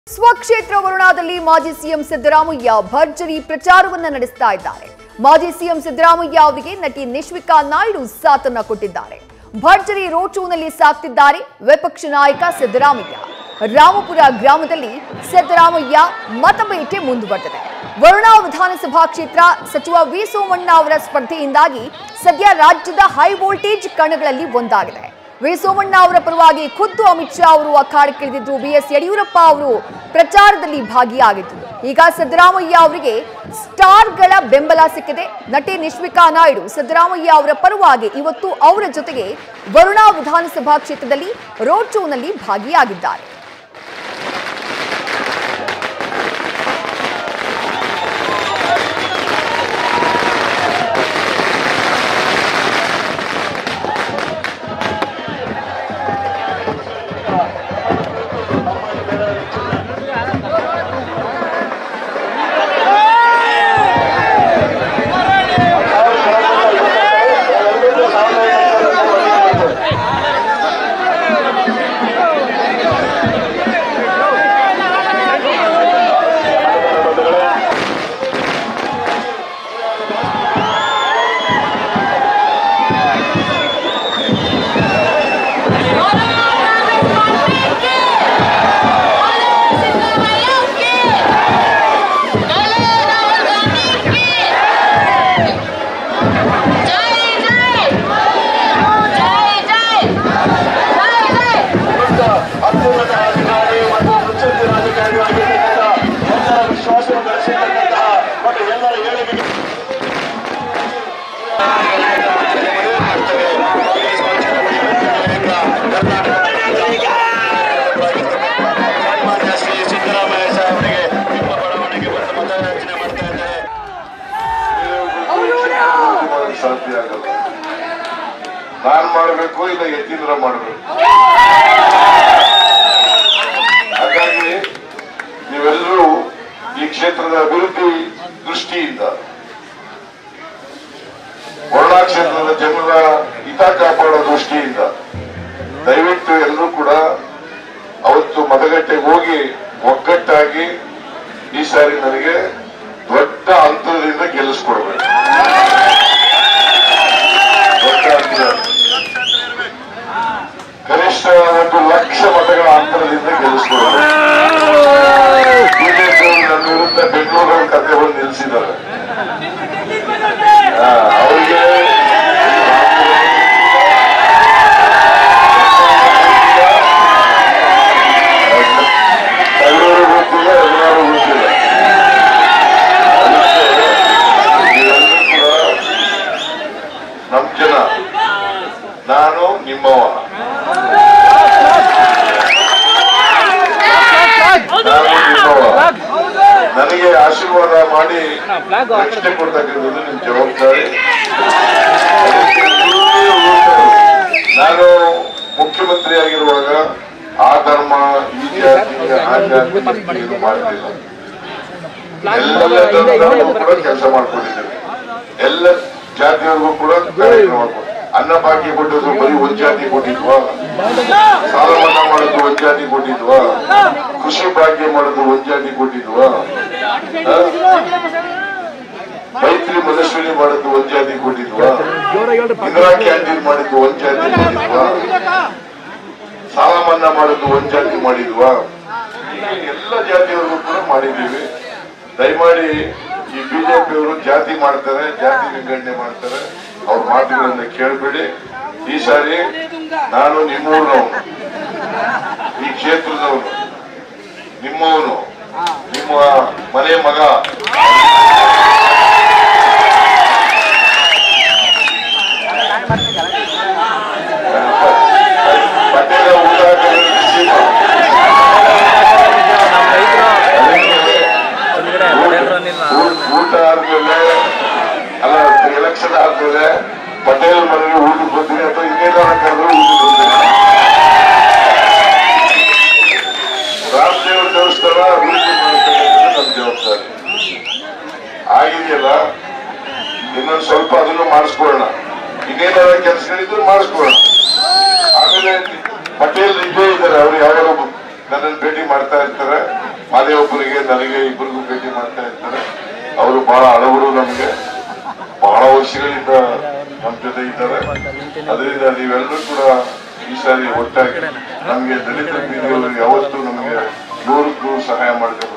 ಸ್ವಕ್ಷೇತ್ರ ವರುಣಾದಲ್ಲಿ ಮಾಜಿ ಸಿಎಂ ಸಿದ್ದರಾಮಯ್ಯ ಭರ್ಜರಿ ಪ್ರಚಾರವನ್ನ ನಡೆಸ್ತಾ ಇದ್ದಾರೆ ಮಾಜಿ ಸಿಎಂ ಸಿದ್ದರಾಮಯ್ಯ ಅವರಿಗೆ ನಟಿ ನಿಶ್ವಿಕಾ ನಾಯ್ಡು ಸಾಥನ್ನ ಕೊಟ್ಟಿದ್ದಾರೆ ಭರ್ಜರಿ ರೋಡ್ ಶೋನಲ್ಲಿ ಸಾಕ್ತಿದ್ದಾರೆ ವಿಪಕ್ಷ ನಾಯಕ ಸಿದ್ದರಾಮಯ್ಯ ರಾಮಪುರ ಗ್ರಾಮದಲ್ಲಿ ಸಿದ್ದರಾಮಯ್ಯ ಮತಬೇಟೆ ಮುಂದುವರೆದಿದೆ ವರುಣಾ ವಿಧಾನಸಭಾ ಕ್ಷೇತ್ರ ಸಚಿವ ವಿ ಸೋಮಣ್ಣ ಅವರ ಸ್ಪರ್ಧೆಯಿಂದಾಗಿ ಸದ್ಯ ರಾಜ್ಯದ ಹೈ ವೋಲ್ಟೇಜ್ ಕಣಗಳಲ್ಲಿ ಒಂದಾಗಿದೆ ವಿ ಸೋಮಣ್ಣ ಅವರ ಪರವಾಗಿ ಖುದ್ದು ಅಮಿತ್ ಶಾ ಅವರು ಅಖಾಡಕ್ಕಿಳಿದಿದ್ರು ಬಿ ಎಸ್ ಯಡಿಯೂರಪ್ಪ ಅವರು ಪ್ರಚಾರದಲ್ಲಿ ಭಾಗಿಯಾಗಿದ್ರು ಈಗ ಸಿದ್ದರಾಮಯ್ಯ ಅವರಿಗೆ ಸ್ಟಾರ್ಗಳ ಬೆಂಬಲ ಸಿಕ್ಕಿದೆ ನಟಿ ನಿಶ್ವಿಕಾ ನಾಯ್ಡು ಸಿದ್ದರಾಮಯ್ಯ ಅವರ ಪರವಾಗಿ ಇವತ್ತು ಅವರ ಜೊತೆಗೆ ವರುಣಾ ವಿಧಾನಸಭಾ ಕ್ಷೇತ್ರದಲ್ಲಿ ರೋಡ್ ಶೋನಲ್ಲಿ ಭಾಗಿಯಾಗಿದ್ದಾರೆ ಅತ್ಯುನ್ನತ ಅಧಿಕಾರಿ ಮತ್ತು ಮುಚ್ಚುತ್ತಿ ರಾಜಕಾರಣಿಯಾಗಿರ್ತಕ್ಕಂಥ ಎಲ್ಲರ ವಿಶ್ವಾಸವನ್ನು ಗಳಿಸಿರ್ತಕ್ಕಂತಹ ಮತ್ತು ಎಲ್ಲರ ಏಳಿಗೆಗೆ ಸನ್ಮಾನ್ಯ ಶ್ರೀ ಸಿದ್ದರಾಮಯ್ಯ ಸಾಹೇಬರಿಗೆ ನಿಮ್ಮ ಬಡಾವಣೆಗೆ ಬಂದು ಮತಯಾಚನೆ ಮಾಡ್ತಾ ಇದ್ದಾರೆ ಸಾಧ್ಯ ಆಗಲ್ಲ ನಾನ್ ಮಾಡಬೇಕು ಇಲ್ಲ ಯತೀಂದ್ರ ಮಾಡಬೇಕು ಹಾಗಾಗಿ ನೀವೆಲ್ಲರೂ ಈ ಕ್ಷೇತ್ರದ ಅಭಿವೃದ್ಧಿ ದೃಷ್ಟಿಯಿಂದ ವರ್ಣಾ ಕ್ಷೇತ್ರದ ಜನರ ಹಿತ ಕಾಪಾಡೋ ದೃಷ್ಟಿಯಿಂದ ದಯವಿಟ್ಟು ಎಲ್ಲರೂ ಕೂಡ ಅವತ್ತು ಮತಗಟ್ಟೆಗೆ ಹೋಗಿ ಒಗ್ಗಟ್ಟಾಗಿ ಈ ಸಾರಿ ನನಗೆ ದೊಡ್ಡ ಅಂತರದಿಂದ ಗೆಲ್ಲಿಸ್ಕೊಡ್ಬೇಕು ದೊಡ್ಡ ಅಂತರ ಕನಿಷ್ಠ ಒಂದು ಲಕ್ಷ ಮತಗಳ ಅಂತರದಿಂದ ಗೆಲ್ಲಿಸ್ಕೊಡ್ಬೇಕು ಬಿಜೆಪಿ ನನ್ನ ವಿರುದ್ಧ ಬೆಂಗಳೂರಲ್ಲಿ ಕತೆ ಬಂದು ನಿಲ್ಲಿಸಿದ್ದಾರೆ ಆ, ಅವ್ರಿಗೆ ಎಲ್ಲರೂ ಗೊತ್ತಿಲ್ಲ ಎಲ್ಲರೂ ಗೊತ್ತಿಲ್ಲ ಅದಕ್ಕೆ ನೀವೆಲ್ಲರೂ ಕೂಡ ನಮ್ ಜನ ನಾನು ನಿಮ್ಮವ ನಾನು ನಿಮ್ಮವ ನನಗೆ ಆಶೀರ್ವಾದ ಮಾಡಿ ರಕ್ಷಣೆ ಕೊಡ್ತಕ್ಕಂಥದ್ದು ನಿಮ್ ಜವಾಬ್ದಾರಿ ನಾನು ಮುಖ್ಯಮಂತ್ರಿ ಆಗಿರುವಾಗ ಆ ಧರ್ಮ ಈ ಜಾತಿ ಆ ಜಾತಿ ಇದು ಮಾಡ್ತಿಲ್ಲ ಎಲ್ಲ ಧರ್ಮದವ್ರಿಗೂ ಕೂಡ ಕೆಲಸ ಮಾಡ್ಕೊಂಡಿದ್ದೇವೆ ಎಲ್ಲ ಜಾತಿಯವ್ರಿಗೂ ಕೂಡ ಕಾರ್ಯಕ್ರಮ ಮಾಡ್ಕೊಂಡು ಅನ್ನ ಭಾಗ್ಯ ಕೊಟ್ಟದ್ದು ಬರೀ ಒಂದ್ ಜಾತಿ ಕೊಟ್ಟಿದ್ವಾ ಸಾಲ ಮನ್ನಾ ಮಾಡೋದು ಒಂದ್ ಜಾತಿ ಕೊಟ್ಟಿದ್ವಾ ಕೃಷಿ ಭಾಗ್ಯ ಮಾಡೋದು ಒಂದ್ ಜಾತಿ ಕೊಟ್ಟಿದ್ವಾ ಆ? ಮೈತ್ರಿ ಮನಸ್ವಿನಿ ಮಾಡೋದು ಒಂದ್ ಜಾತಿ ಕೊಟ್ಟಿದ್ವಾ ಇಂದಿರಾ ಕ್ಯಾಂಟೀನ್ ಮಾಡಿದ್ದು ಒಂದ್ ಜಾತಿ ಮಾಡಿದ್ವಾ ಸಾಲ ಮನ್ನಾ ಮಾಡೋದು ಒಂದ್ ಜಾತಿ ಮಾಡಿದ್ವಾ ಹೀಗೆ ಎಲ್ಲ ಜಾತಿಯವರು ಕೂಡ ಮಾಡಿದ್ದೀವಿ ದಯಮಾಡಿ ಈ ಬಿಜೆಪಿಯವರು ಜಾತಿ ಮಾಡ್ತಾರೆ ಜಾತಿ ವಿಂಗಡಣೆ ಮಾಡ್ತಾರೆ ಅವ್ರ ಮಾತುಗಳನ್ನ ಕೇಳಬೇಡಿ ಈ ಸಾರಿ ನಾನು ನಿಮ್ಮೂರಿನವನು ಈ ಕ್ಷೇತ್ರದವನು ನಿಮ್ಮವನು ನಿಮ್ಮ ಮನೆ ಮಗ ಪಟೇಲ ಊಟ ಹಾಕಿದ್ರೆ ನರಸಿಂಹ. ಊಟ- ಊಟ ಆದ್ಮೇಲೆ ಅಲ್ಲ ಎಲೆಕ್ಷನ್ ಆದ್ಮೇಲೆ ಪಟೇಲ್ ಮನೆಗೆ ಊಟಕ್ಕೆ ಬರ್ತೀನಿ ಅಥವಾ ಇನ್ನೇನಾರ ಕರೆದ್ರೆ ಊಟಕ್ಕೆ ಬರ್ತೀನಿ ರಾಮದೇವ್ರ ದೇವಸ್ಥಾನ ಅಭಿವೃದ್ಧಿ ಮಾಡ್ತಕ್ಕಂಥದ್ದು ನಮ್ಮ ಜವಾಬ್ದಾರಿ ಆಗಿದೆಯಲ್ಲ ಇನ್ನೊಂದು ಸ್ವಲ್ಪ ಅದನ್ನು ಮಾಡಿಸ್ಕೊಳ್ಳೋಣ ಇನ್ನೇನಾರ ಕೆಲಸಗಳಿದ್ರು ಮಾಡಿಸ್ಕೊಳ್ಳೋಣ ಆಮೇಲೆ ಪಟೇಲ್ ಇದ್ದೇ ಇದ್ದಾರೆ ಅವ್ರು ಯಾವಾಗ ನನ್ನನ್ನು ಭೇಟಿ ಮಾಡ್ತಾ ಇರ್ತಾರೆ ನಾನೇ ಒಬ್ಬರಿಗೆ ನನಗೆ ಇಬ್ಬರಿಗೂ ಭೇಟಿ ಮಾಡ್ತಾ ಇರ್ತಾರೆ ಅವರು ಬಹಳ ಹಳಬರು ನಮಗೆ ಬಹಳ ವರ್ಷಗಳಿಂದ ನಮ್ಮ ಜೊತೆ ಇದ್ದಾರೆ ಅದರಿಂದ ನೀವೆಲ್ಲರೂ ಕೂಡ ಈ ಸಾರಿ ಒಟ್ಟಾಗಿ ನಮಗೆ ದಲಿತ ಬೀದಿಯವರು ಯಾವತ್ತೂ ನಮಗೆ ನೂರಕ್ಕೂ ಸಹಾಯ ಮಾಡಬೇಕು